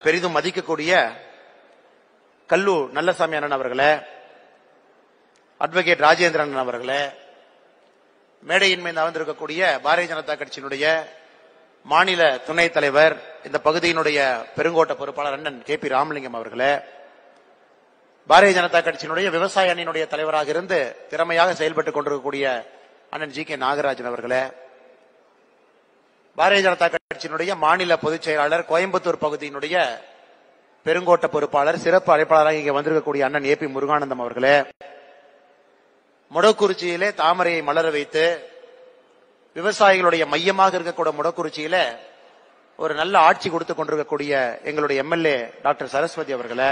பெரிதும் மதிக்கக்கூடிய கல்லு நல்லசாமி அண்ணன் அவர்களே அட்வொகேட் ராஜேந்திரன் அண்ணன் அவர்களே மேடையின் மீது அமர்ந்திருக்கக்கூடிய பாரதிய ஜனதா கட்சியினுடைய மாநில துணைத் தலைவர் இந்த பகுதியினுடைய பெருங்கோட்ட பொறுப்பாளர் அண்ணன் கே பி ராமலிங்கம் அவர்களே பாரதிய ஜனதா கட்சியினுடைய விவசாய அணியினுடைய தலைவராக இருந்து திறமையாக செயல்பட்டுக் கொண்டிருக்கக்கூடிய அண்ணன் ஜி கே நாகராஜன் அவர்களே பாரதிய ஜனதா கட்சியினுடைய மாநில பொதுச் செயலாளர் கோயம்புத்தூர் பகுதியினுடைய பெருங்கோட்ட பொறுப்பாளர் சிறப்பு அழைப்பாளராக இங்கே வந்திருக்கக்கூடிய அண்ணன் ஏ பி முருகானந்தம் அவர்களே முடக்குறிச்சியிலே தாமரையை மலர வைத்து விவசாயிகளுடைய மையமாக இருக்கக்கூடிய முடக்குறிச்சியில ஒரு நல்ல ஆட்சி கொடுத்து கொண்டிருக்கக்கூடிய எங்களுடைய எம்எல்ஏ டாக்டர் சரஸ்வதி அவர்களே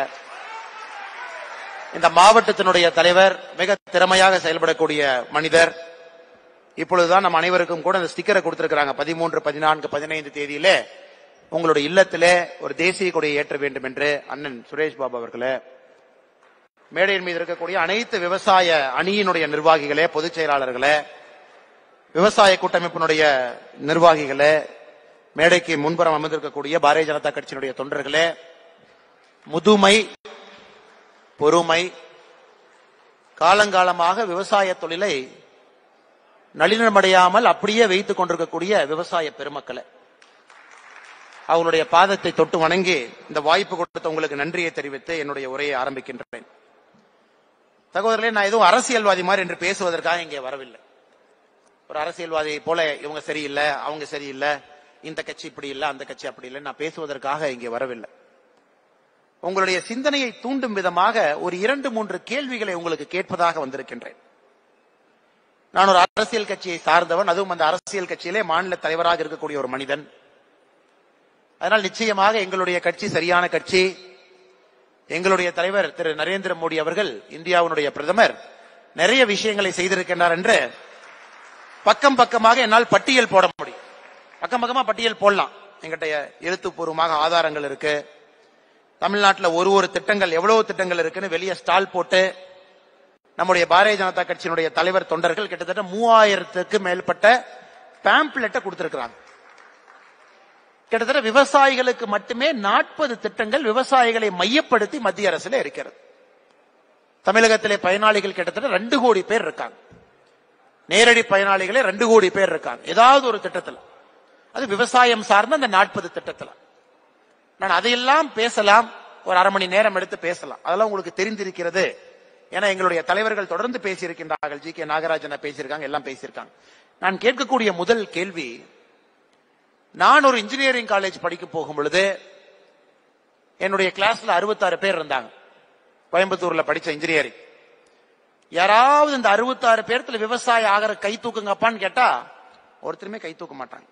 இந்த மாவட்டத்தினுடைய தலைவர் மிக திறமையாக செயல்படக்கூடிய மனிதர் இப்பொழுதுதான் நம் அனைவருக்கும் கூட இந்த ஸ்டிக்கரை கொடுத்திருக்கிறாங்க பதிமூன்று பதினான்கு பதினைந்து தேதியிலே உங்களுடைய இல்லத்திலே ஒரு தேசிய கொடியை ஏற்ற வேண்டும் என்று அண்ணன் சுரேஷ் பாபு அவர்களே மேடையின் மீது இருக்கக்கூடிய அனைத்து விவசாய அணியினுடைய நிர்வாகிகளே பொதுச் செயலாளர்களே விவசாய கூட்டமைப்பினுடைய நிர்வாகிகளே மேடைக்கு முன்புறம் அமர்ந்திருக்கக்கூடிய பாரதிய ஜனதா கட்சியினுடைய தொண்டர்களே முதுமை பொறுமை காலங்காலமாக விவசாய தொழிலை நளினமடையாமல் அப்படியே வைத்துக் கொண்டிருக்கக்கூடிய விவசாய பெருமக்களை அவங்களுடைய பாதத்தை தொட்டு வணங்கி இந்த வாய்ப்பு கொடுத்த உங்களுக்கு நன்றியை தெரிவித்து என்னுடைய உரையை ஆரம்பிக்கின்றேன் சகோதரர்களே நான் எதுவும் அரசியல்வாதி மாதிரி என்று பேசுவதற்காக இங்கே வரவில்லை ஒரு அரசியல்வாதி போல இவங்க சரியில்லை அவங்க சரியில்லை இந்த கட்சி இப்படி இல்லை அந்த கட்சி அப்படி இல்லை நான் பேசுவதற்காக இங்கே வரவில்லை உங்களுடைய சிந்தனையை தூண்டும் விதமாக ஒரு இரண்டு மூன்று கேள்விகளை உங்களுக்கு கேட்பதாக வந்திருக்கின்றேன் நான் ஒரு அரசியல் கட்சியை சார்ந்தவன் அதுவும் அந்த அரசியல் கட்சியிலே மாநில தலைவராக இருக்கக்கூடிய ஒரு மனிதன் அதனால் நிச்சயமாக எங்களுடைய கட்சி சரியான கட்சி எங்களுடைய தலைவர் திரு நரேந்திர மோடி அவர்கள் இந்தியாவினுடைய பிரதமர் நிறைய விஷயங்களை செய்திருக்கின்றார் என்று பக்கம் பக்கமாக என்னால் பட்டியல் போட முடியும் பக்கம் பக்கமா பட்டியல் போடலாம் எங்கிட்ட எழுத்துப்பூர்வமாக ஆதாரங்கள் இருக்கு தமிழ்நாட்டில் ஒரு ஒரு திட்டங்கள் எவ்வளவு திட்டங்கள் இருக்குன்னு வெளியே ஸ்டால் போட்டு நம்முடைய பாரதிய ஜனதா கட்சியினுடைய தலைவர் தொண்டர்கள் கிட்டத்தட்ட மூவாயிரத்துக்கு மேற்பட்ட பேம்ப்லெட்டை கொடுத்திருக்கிறாங்க கிட்டத்தட்ட விவசாயிகளுக்கு மட்டுமே நாற்பது திட்டங்கள் விவசாயிகளை மையப்படுத்தி மத்திய அரசுல இருக்கிறது தமிழகத்திலே பயனாளிகள் கிட்டத்தட்ட ரெண்டு கோடி பேர் இருக்காங்க நேரடி பயனாளிகளே ரெண்டு கோடி பேர் இருக்காங்க ஏதாவது ஒரு திட்டத்துல அது விவசாயம் சார்ந்த அந்த நாற்பது திட்டத்துல நான் அதையெல்லாம் பேசலாம் ஒரு அரை மணி நேரம் எடுத்து பேசலாம் அதெல்லாம் உங்களுக்கு தெரிந்திருக்கிறது ஏன்னா எங்களுடைய தலைவர்கள் தொடர்ந்து பேசியிருக்கின்றார்கள் ஜி கே நாகராஜன் பேசியிருக்காங்க எல்லாம் பேசியிருக்காங்க நான் கேட்கக்கூடிய முதல் கேள்வி நான் ஒரு இன்ஜினியரிங் காலேஜ் படிக்க போகும் பொழுது என்னுடைய கிளாஸ்ல அறுபத்தாறு பேர் இருந்தாங்க கோயம்புத்தூர்ல படிச்ச இன்ஜினியரிங் யாராவது இந்த அறுபத்தாறு பேர்த்துல விவசாயம் ஆகிற கை தூக்குங்கப்பான்னு கேட்டா ஒருத்தருமே கை தூக்க மாட்டாங்க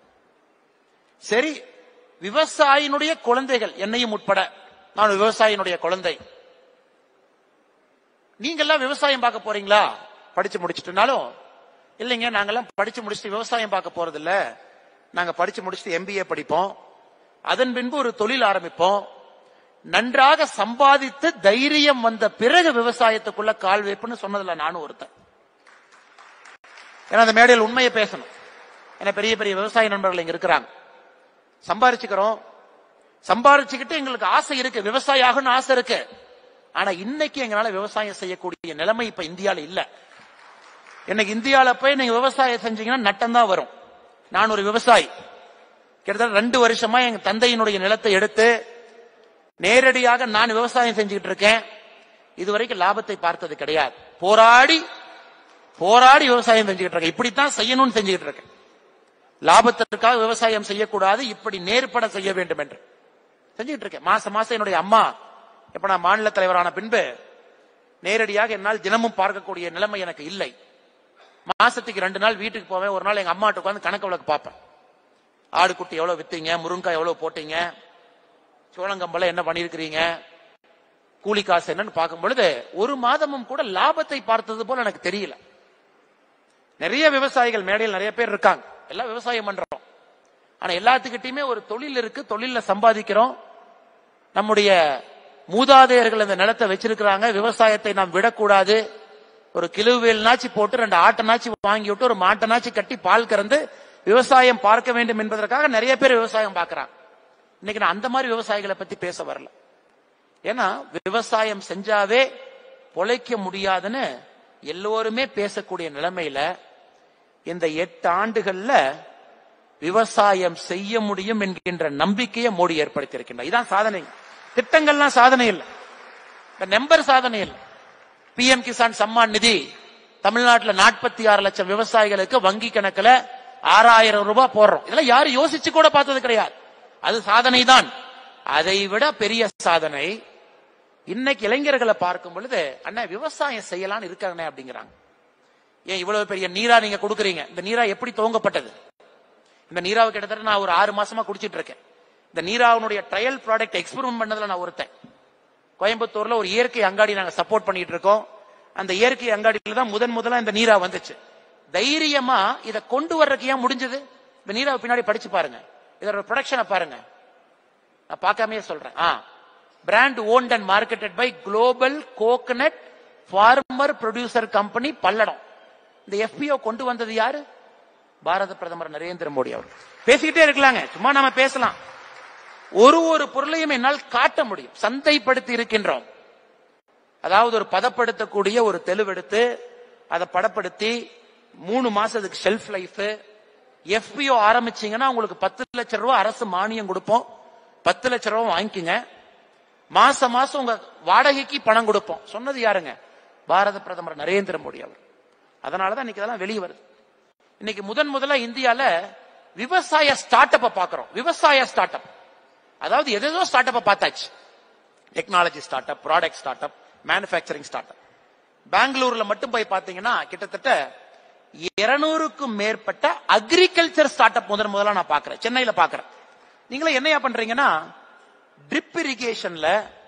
சரி விவசாயினுடைய குழந்தைகள் என்னையும் உட்பட நான் ஒரு விவசாயினுடைய குழந்தை நீங்க எல்லாம் விவசாயம் பார்க்க போறீங்களா படிச்சு முடிச்சிட்டுனாலும் இல்லைங்க நாங்கெல்லாம் படிச்சு முடிச்சுட்டு விவசாயம் பார்க்க போறது இல்ல நாங்க படிச்சு முடிச்சுட்டு எம்பிஏ படிப்போம் அதன் பின்பு ஒரு தொழில் ஆரம்பிப்போம் நன்றாக சம்பாதித்து தைரியம் வந்த பிறகு விவசாயத்துக்குள்ள கால் வைப்புன்னு சொன்னதுல நானும் ஒருத்தன் ஏன்னா அந்த மேடையில் உண்மையை பேசணும் ஏன்னா பெரிய பெரிய விவசாய நண்பர்கள் இங்க இருக்கிறாங்க சம்பாரிச்சுக்கிறோம் சம்பாரிச்சுக்கிட்டு எங்களுக்கு ஆசை இருக்கு விவசாயம் ஆகணும்னு ஆசை இருக்கு ஆனா இன்னைக்கு எங்களால விவசாயம் செய்யக்கூடிய நிலைமை இப்ப இந்தியால இல்ல இன்னைக்கு இந்தியால போய் நீங்க விவசாயம் செஞ்சீங்கன்னா நட்டம் தான் வரும் நான் ஒரு விவசாயி கிட்டத்தட்ட ரெண்டு வருஷமா எங்க தந்தையினுடைய நிலத்தை எடுத்து நேரடியாக நான் விவசாயம் செஞ்சுக்கிட்டு இருக்கேன் இதுவரைக்கும் லாபத்தை பார்த்தது கிடையாது போராடி போராடி விவசாயம் செஞ்சுக்கிட்டு இருக்கேன் இப்படித்தான் செய்யணும்னு செஞ்சுக்கிட்டு இருக்கேன் லாபத்திற்காக விவசாயம் செய்யக்கூடாது இப்படி நேர்பட செய்ய வேண்டும் என்று செஞ்சுக்கிட்டு இருக்கேன் மாசம் மாசம் என்னுடைய அம்மா இப்ப நான் மாநில தலைவரான பின்பு நேரடியாக என்னால் தினமும் பார்க்கக்கூடிய நிலைமை எனக்கு இல்லை மாசத்துக்கு ரெண்டு நாள் வீட்டுக்கு போவேன் ஒரு நாள் எங்க அம்மாட்ட உட்காந்து கணக்கு வழக்கு பார்ப்பேன் ஆடு குட்டி எவ்வளவு வித்தீங்க முருங்காய் எவ்வளவு போட்டீங்க சோளங்கம்பல என்ன பண்ணிருக்கிறீங்க கூலி காசு என்னன்னு பார்க்கும் பொழுது ஒரு மாதமும் கூட லாபத்தை பார்த்தது போல எனக்கு தெரியல நிறைய விவசாயிகள் மேடையில் நிறைய பேர் இருக்காங்க எல்லாம் விவசாயம் பண்றோம் ஆனா எல்லாத்துக்கிட்டையுமே ஒரு தொழில் இருக்கு தொழில சம்பாதிக்கிறோம் நம்முடைய மூதாதையர்கள் அந்த நிலத்தை வச்சிருக்கிறாங்க விவசாயத்தை நாம் விடக்கூடாது ஒரு கிலுவேல் நாச்சி போட்டு ரெண்டு ஆட்டனாச்சி வாங்கி விட்டு ஒரு மாட்டனாச்சி கட்டி பால் கறந்து விவசாயம் பார்க்க வேண்டும் என்பதற்காக நிறைய பேர் விவசாயம் பார்க்கறாங்க இன்னைக்கு நான் அந்த மாதிரி விவசாயிகளை பத்தி பேச வரல ஏன்னா விவசாயம் செஞ்சாவே பொழைக்க முடியாதுன்னு எல்லோருமே பேசக்கூடிய நிலைமையில இந்த எட்டு ஆண்டுகள்ல விவசாயம் செய்ய முடியும் என்கின்ற நம்பிக்கையை மோடி ஏற்படுத்தியிருக்கின்றார் இதான் சாதனை திட்டங்கள்லாம் சாதனை இல்லை இந்த நம்பர் சாதனை இல்லை பிஎம் கிசான் சம்மான் நிதி தமிழ்நாட்டில் நாற்பத்தி ஆறு லட்சம் விவசாயிகளுக்கு வங்கி கணக்குல ஆறாயிரம் ரூபாய் போடுறோம் இதெல்லாம் யாரும் யோசிச்சு கூட பார்த்தது கிடையாது அது சாதனை தான் அதை விட பெரிய சாதனை இன்னைக்கு இளைஞர்களை பார்க்கும் பொழுது அண்ணா விவசாயம் செய்யலாம்னு இருக்காங்கண்ணே அப்படிங்கிறாங்க ஏன் இவ்வளவு பெரிய நீரா நீங்க கொடுக்குறீங்க இந்த நீரா எப்படி துவங்கப்பட்டது இந்த நீராவை கிட்டத்தட்ட நான் ஒரு ஆறு மாசமா குடிச்சிட்டு இருக்கேன் இந்த நீராவனுடைய ட்ரையல் ப்ராடக்ட் எக்ஸ்பெரிமெண்ட் பண்ணதுல நான் ஒருத்தன் கோயம்புத்தூர்ல ஒரு இயற்கை அங்காடி நாங்க சப்போர்ட் பண்ணிட்டு இருக்கோம் அந்த இயற்கை அங்காடியில தான் முதன் முதலா இந்த நீரா வந்துச்சு தைரியமா இதை கொண்டு வர்றதுக்கு ஏன் முடிஞ்சது இந்த நீராவை பின்னாடி படிச்சு பாருங்க இதோட ப்ரொடக்ஷனை பாருங்க நான் பார்க்காமயே சொல்றேன் a brand owned and marketed by global coconut farmer producer company Palladam இந்த எஃபிஓ கொண்டு வந்தது யாரு பாரத பிரதமர் நரேந்திர மோடி அவர் பேசிக்கிட்டே இருக்கலாங்க சும்மா நாம பேசலாம் ஒரு ஒரு பொருளையும் என்னால் காட்ட முடியும் சந்தைப்படுத்தி இருக்கின்றோம் அதாவது ஒரு பதப்படுத்தக்கூடிய ஒரு தெளிவெடுத்து அதை படப்படுத்தி மூணு மாசத்துக்கு ஷெல்ஃப் லைஃப் எஃபிஓ ஆரம்பிச்சீங்கன்னா உங்களுக்கு பத்து லட்சம் ரூபாய் அரசு மானியம் கொடுப்போம் பத்து லட்சம் ரூபாய் வாங்கிக்கோங்க மாசம் மாசம் உங்க வாடகைக்கு பணம் கொடுப்போம் சொன்னது யாருங்க பாரத பிரதமர் நரேந்திர மோடி அவர் அதனாலதான் இன்னைக்கு இதெல்லாம் வெளியே வருது இன்னைக்கு முதன் முதல்ல இந்தியால விவசாய ஸ்டார்ட் அப்ப பாக்குறோம் விவசாய ஸ்டார்ட் அப் அதாவது எதோ ஸ்டார்ட் அப்ப பார்த்தாச்சு technology start up product start up manufacturing start up பெங்களூர்ல மட்டும் போய் பாத்தீங்கன்னா கிட்டத்தட்ட இருநூறுக்கும் மேற்பட்ட அக்ரிகல்ச்சர் ஸ்டார்ட் அப் முதன் முதல்ல நான் பாக்குறேன் சென்னையில பாக்குறேன் நீங்களே என்னையா பண்றீங்கன்னா ட்ரிப் இரிகேஷன்ல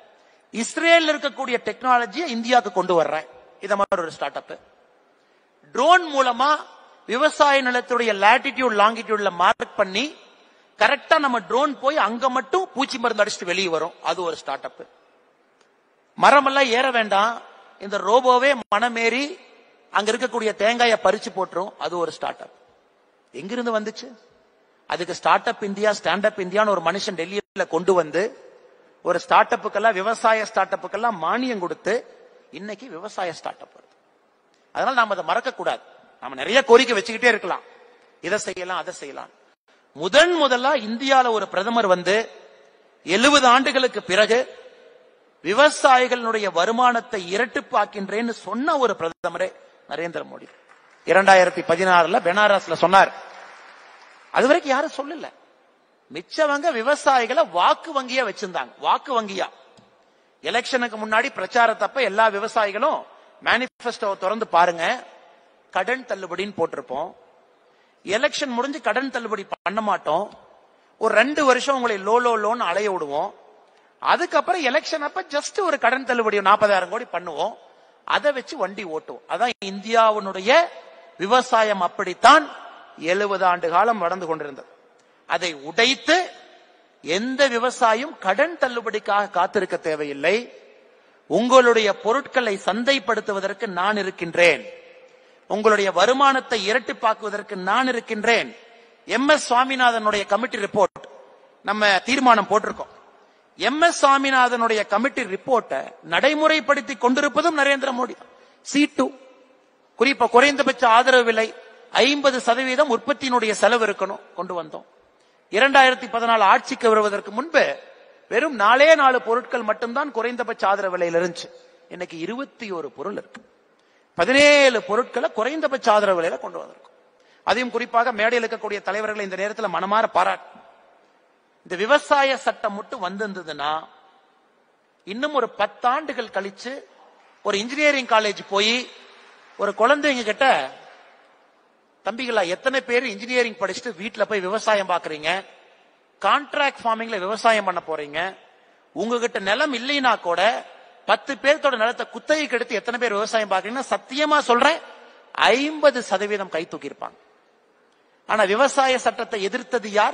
இஸ்ரேல் இருக்கக்கூடிய டெக்னாலஜியை இந்தியாவுக்கு கொண்டு வர்றேன் இத மாதிரி ஒரு ஸ்டார்ட் அப் ட்ரோன் மூலமா விவசாய நிலத்துடைய லாட்டிடியூட் லாங்கிடியூட்ல மார்க் பண்ணி கரெக்டா நம்ம ட்ரோன் போய் அங்க மட்டும் பூச்சி மருந்து அடிச்சுட்டு வெளியே வரும் அது ஒரு ஸ்டார்ட் அப் மரமெல்லாம் ஏற வேண்டாம் இந்த ரோபோவே மனமேறி அங்க இருக்கக்கூடிய தேங்காயை பறிச்சு போட்டுரும் அது ஒரு ஸ்டார்ட் அப் எங்கிருந்து வந்துச்சு அதுக்கு start up India stand up இந்தியான்னு ஒரு மனுஷன் டெல்லியில கொண்டு வந்து ஒரு ஸ்டார்ட் அப்புக்கெல்லாம் விவசாய ஸ்டார்ட் அப்புக்கெல்லாம் மானியம் கொடுத்து இன்னைக்கு விவசாய ஸ்டார்ட் அப் வருது அதனால நாம அதை மறக்க கூடாது நாம நிறைய கோரிக்கை வச்சுக்கிட்டே இருக்கலாம் இதை செய்யலாம் அதை செய்யலாம் முதன் முதலா இந்தியால ஒரு பிரதமர் வந்து எழுபது ஆண்டுகளுக்கு பிறகு விவசாயிகளுடைய வருமானத்தை இரட்டிப்பாக்கின்றேன்னு சொன்ன ஒரு பிரதமரே நரேந்திர மோடி இரண்டாயிரத்தி பதினாறுல பெனாரஸ்ல சொன்னார் அது வரைக்கும் யாரும் சொல்லல மிச்சவங்க விவசாயிகளை வாக்கு வங்கியா வச்சிருந்தாங்க வாக்கு வங்கியா எலெக்ஷனுக்கு முன்னாடி பிரச்சாரத்தப்ப எல்லா விவசாயிகளும் மேனிபெஸ்டோ திறந்து பாருங்க கடன் தள்ளுபடின்னு போட்டிருப்போம் எலெக்ஷன் முடிஞ்சு கடன் தள்ளுபடி பண்ண மாட்டோம் ஒரு ரெண்டு வருஷம் உங்களை லோ லோ லோன் அலைய விடுவோம் அதுக்கப்புறம் எலெக்ஷன் அப்ப ஜஸ்ட் ஒரு கடன் தள்ளுபடி நாற்பதாயிரம் கோடி பண்ணுவோம் அதை வச்சு வண்டி ஓட்டுவோம் அதான் இந்தியாவினுடைய விவசாயம் அப்படித்தான் எழுபது ஆண்டு காலம் நடந்து கொண்டிருந்தது அதை உடைத்து எந்த விவசாயம் கடன் தள்ளுபடிக்காக காத்திருக்க தேவையில்லை உங்களுடைய பொருட்களை சந்தைப்படுத்துவதற்கு நான் இருக்கின்றேன் உங்களுடைய வருமானத்தை இரட்டிப்பாக்குவதற்கு நான் இருக்கின்றேன் எம் எஸ் சுவாமிநாதனுடைய கமிட்டி ரிப்போர்ட் நம்ம தீர்மானம் போட்டிருக்கோம் எம் எஸ் சுவாமிநாதனுடைய கமிட்டி ரிப்போர்ட்டை நடைமுறைப்படுத்தி கொண்டிருப்பதும் நரேந்திர மோடி சி டூ குறிப்பா குறைந்தபட்ச ஆதரவு விலை ஐம்பது சதவீதம் உற்பத்தியினுடைய செலவு இருக்கணும் கொண்டு வந்தோம் இரண்டாயிரத்தி பதினாலு ஆட்சிக்கு வருவதற்கு முன்பு வெறும் நாலே நாலு பொருட்கள் மட்டும்தான் குறைந்தபட்ச ஆதரவு விலையில் இருந்துச்சு இன்னைக்கு இருபத்தி ஒரு பொருள் இருக்கு பதினேழு பொருட்களை குறைந்தபட்ச ஆதரவு விலையில கொண்டு வந்திருக்கும் அதையும் குறிப்பாக மேடையில் இருக்கக்கூடிய தலைவர்களை இந்த நேரத்தில் மனமாற பாராட்டு இந்த விவசாய சட்டம் மட்டும் வந்திருந்ததுன்னா இன்னும் ஒரு பத்தாண்டுகள் கழிச்சு ஒரு இன்ஜினியரிங் காலேஜ் போய் ஒரு குழந்தைங்க கிட்ட தம்பிகளா எத்தனை பேர் இன்ஜினியரிங் படிச்சுட்டு வீட்டுல போய் விவசாயம் பாக்குறீங்க கான்ட்ராக்ட் ஃபார்மிங்ல விவசாயம் பண்ண போறீங்க உங்ககிட்ட நிலம் இல்லைன்னா கூட பத்து பேர்த்தோட நிலத்தை குத்தகைக்கு எடுத்து எத்தனை பேர் விவசாயம் பாக்குறீங்கன்னா சத்தியமா சொல்றேன் ஐம்பது சதவீதம் கை தூக்கியிருப்பாங்க ஆனா விவசாய சட்டத்தை எதிர்த்தது யார்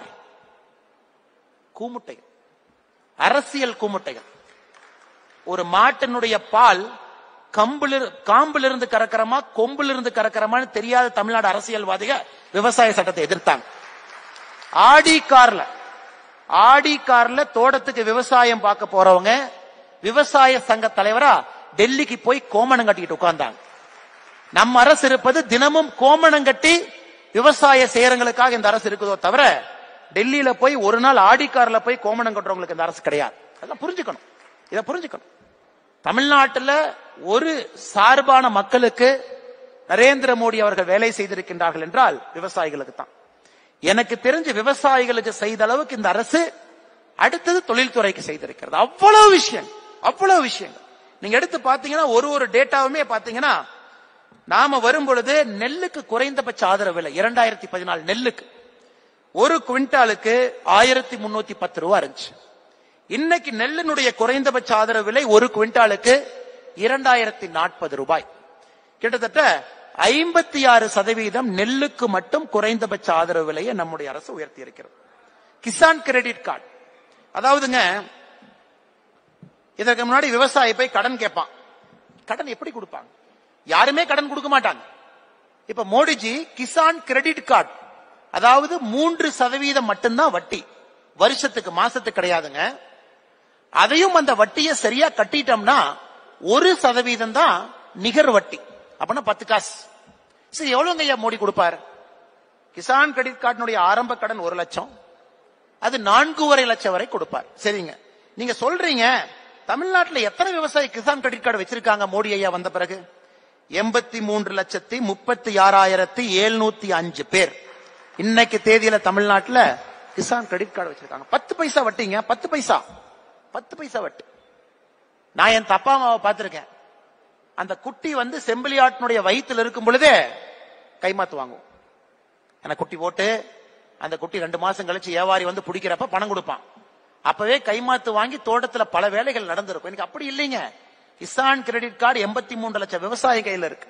கூமுட்டைகள் அரசியல் கூமுட்டைகள் ஒரு மாட்டினுடைய பால் கம்பிலிரு காம்பிலிருந்து கறக்கிறமா கொம்பிலிருந்து கறக்கிறமான்னு தெரியாத தமிழ்நாடு அரசியல்வாதிக விவசாய சட்டத்தை எதிர்த்தாங்க ஆடி கார்ல ஆடி கார்ல தோட்டத்துக்கு விவசாயம் பார்க்க போறவங்க விவசாய சங்க தலைவரா டெல்லிக்கு போய் கோமணம் கட்டிக்கிட்டு உட்கார்ந்தாங்க நம்ம அரசு இருப்பது தினமும் கோமணம் கட்டி விவசாய சேரங்களுக்காக இந்த அரசு இருக்குதோ தவிர டெல்லியில போய் ஒரு நாள் ஆடிக்கார்ல போய் கோமணம் கட்டுறவங்களுக்கு இந்த அரசு கிடையாது அதெல்லாம் புரிஞ்சுக்கணும் இதை புரிஞ்சுக்கணும் தமிழ்நாட்டுல ஒரு சார்பான மக்களுக்கு நரேந்திர மோடி அவர்கள் வேலை செய்திருக்கின்றார்கள் என்றால் விவசாயிகளுக்கு தான் எனக்கு தெரிஞ்சு விவசாயிகளுக்கு செய்த அளவுக்கு இந்த அரசு அடுத்தது தொழில்துறைக்கு செய்திருக்கிறது அவ்வளவு விஷயம் அவ்வளவு விஷயங்கள் நீங்க எடுத்து பாத்தீங்கன்னா ஒரு ஒரு டேட்டாவுமே பாத்தீங்கன்னா நாம வரும் பொழுது நெல்லுக்கு குறைந்தபட்ச ஆதரவு விலை இரண்டாயிரத்தி பதினாலு நெல்லுக்கு ஒரு குவிண்டாலுக்கு ஆயிரத்தி முன்னூத்தி பத்து ரூபா இருந்துச்சு இன்னைக்கு நெல்லினுடைய குறைந்தபட்ச ஆதரவு விலை ஒரு குவிண்டாலுக்கு இரண்டாயிரத்தி நாற்பது ரூபாய் கிட்டத்தட்ட ஐம்பத்தி ஆறு சதவீதம் நெல்லுக்கு மட்டும் குறைந்தபட்ச ஆதரவு விலையை நம்முடைய அரசு உயர்த்தி இருக்கிறது கிசான் கிரெடிட் கார்டு அதாவதுங்க இதற்கு முன்னாடி விவசாயி போய் கடன் கேட்பான் கடன் எப்படி கொடுப்பாங்க யாருமே கடன் கொடுக்க மாட்டாங்க இப்ப மோடிஜி கிசான் கிரெடிட் கார்டு அதாவது மூன்று சதவீதம் மட்டும்தான் வட்டி வருஷத்துக்கு மாசத்துக்கு கிடையாதுங்க அதையும் அந்த வட்டியை சரியா கட்டிட்டோம்னா ஒரு சதவீதம் தான் நிகர் வட்டி அப்படின்னா பத்து காசு சரி எவ்வளவுங்க ஐயா மோடி கொடுப்பார் கிசான் கிரெடிட் கார்டினுடைய ஆரம்ப கடன் ஒரு லட்சம் அது நான்கூவரை லட்சம் வரை கொடுப்பார் சரிங்க நீங்க சொல்றீங்க தமிழ்நாட்டுல எத்தனை விவசாயி கிசான் கிரெடிட் கார்டு வச்சிருக்காங்க மோடி ஐயா வந்த பிறகு எண்பத்தி மூன்று லட்சத்தி முப்பத்தி ஆறாயிரத்தி எழுநூத்தி அஞ்சு பேர் இன்னைக்கு தேதியில தமிழ்நாட்டுல கிசான் கிரெடிட் கார்டு வச்சிருக்காங்க பத்து பைசா வட்டிங்க பத்து பைசா பத்து பைசா வட்டி நான் என் தப்பா அம்மாவை பார்த்திருக்கேன் அந்த குட்டி வந்து செம்பிலியாட்டினுடைய வயித்துல இருக்கும் பொழுதே கைமாத்து வாங்கும் எனக்கு குட்டி போட்டு அந்த குட்டி ரெண்டு மாசம் கழிச்சு வியாபாரி வந்து பிடிக்கிறப்ப பணம் கொடுப்பான் அப்பவே கைமாத்து வாங்கி தோட்டத்துல பல வேலைகள் நடந்திருக்கும் எனக்கு அப்படி இல்லைங்க கிசான் கிரெடிட் கார்டு எண்பத்தி மூன்று லட்சம் விவசாய கையில இருக்கு